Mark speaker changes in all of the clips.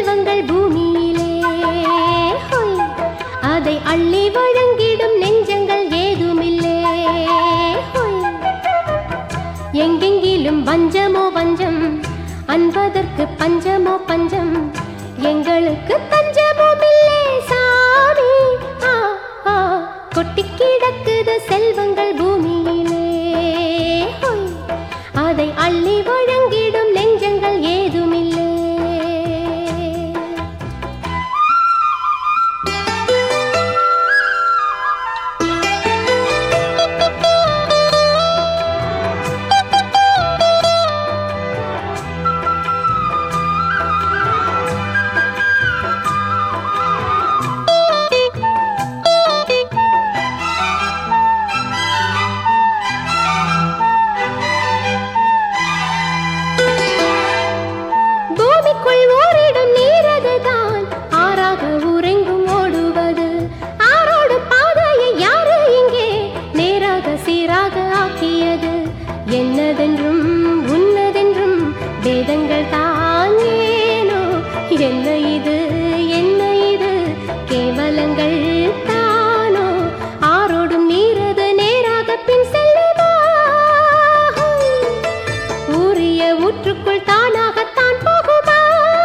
Speaker 1: செல்வங்கள் பூமியிலே ஹொய். அதை அள்ளி வழங்கிடும் நெஞ்சங்கள் ஏதுமில்லே ஹொய். எங்கெங்கிலும் வஞ்சமோ வஞ்சம் அன்பதற்கு பஞ்சமோ பஞ்சம் எங்களுக்கு தஞ்சமும் இல்லே சாமி ஆ, ஆ, கொட்டி கிடக்குது செல்வங்கள் பூமியிலே ஹொய். அதை அள்ளி வழங்கிடும் நெஞ்சங்கள் ஏதுமில்லே பூமிக்குள் ஓரிடும் நீரதுதான் ஆறாக உறங்கும் ஓடுவது ஆரோடு பாதையை யாரு இங்கே நேராக சீராக ஆக்கியது என்னதென்றும் உன்னதென்றும் வேதங்கள் தான் ஏனோ என்ன இது என்ன இது கேவலங்கள் தானோ ஆரோடும் நீரது நேராக பின் செல்லுமா ஊறிய ஊற்றுக்குள் தானாகத்தான் போகுமா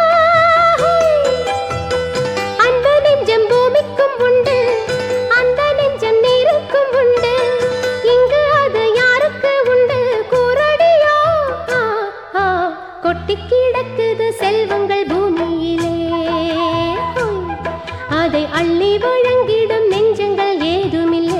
Speaker 1: அந்த நெஞ்சம் பூமிக்கும் உண்டு அந்த நெஞ்சம் நீருக்கும் உண்டு இங்கு அது யாருக்கு உண்டு கூரடியோ ஆ, ஆ, கொட்டி கிடக்குது செல்வங்கள் பூமியிலே ஹோய். அதை அள்ளி வழங்கிடும் நெஞ்சங்கள் ஏதுமில்லை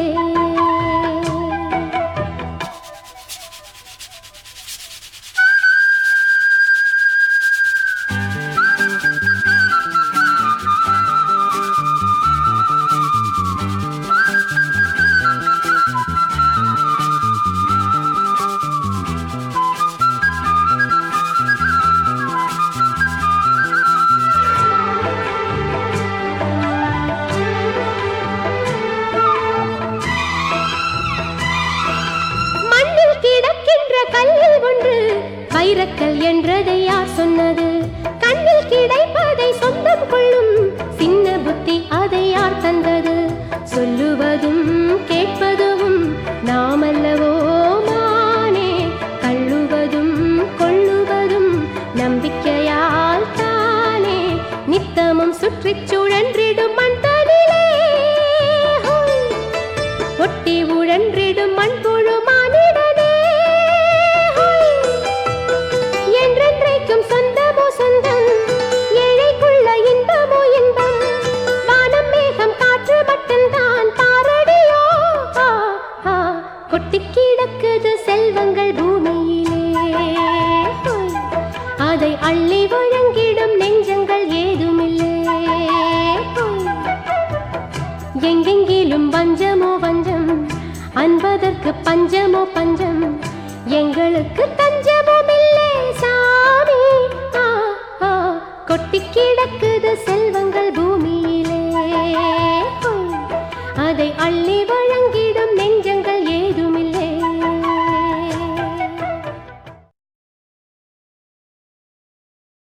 Speaker 1: மண்ணில் கிடக்கின்ற கல்லில் ஒன்று வைரக்கல் என்றதை யார் சொன்னது கண்ணில் கிடைப்பதை சொந்தம் கொள்ளும் சின்ன புத்தி அதை யார் தந்தது சொல்லுவதும் கேட்பதும் நாமல்லவோ மானே தள்ளுவதும் கொள்ளுவதும் நம்பிக்கையால் தானே நித்தமும் சுற்றிச் சுழன்றிடும் மண் தனிலே ஹோய். ஒட்டி உழன்றிடும் மண்புழு மானிடனே ஹோய். என்றென்றைக்கும் சொந்தமோ சொந்தம் ஏழைக்குள்ள இன்பமோ இன்பம் வானம் மேகம் காற்று மட்டும்தான் பாரடியோ ஆ, ஆ, கொட்டி கிடக்குது செல்வங்கள் பூமியிலே ஹோய். அதை அள்ளி வழங்கிடும் நெஞ்சங்கள் ஏதுமில்லே ஹோய். எங்கெங்கிலும் வஞ்சமோ வஞ்சம் அன்பதற்கு பஞ்சமோ பஞ்சம் எங்களுக்கு தஞ்சமும் இல்லே சாமி ஆ, ஆ, கொட்டி கிடக்குது செல்வங்கள் பூமியிலே ஹோய். அதை அள்ளி வழங்கிட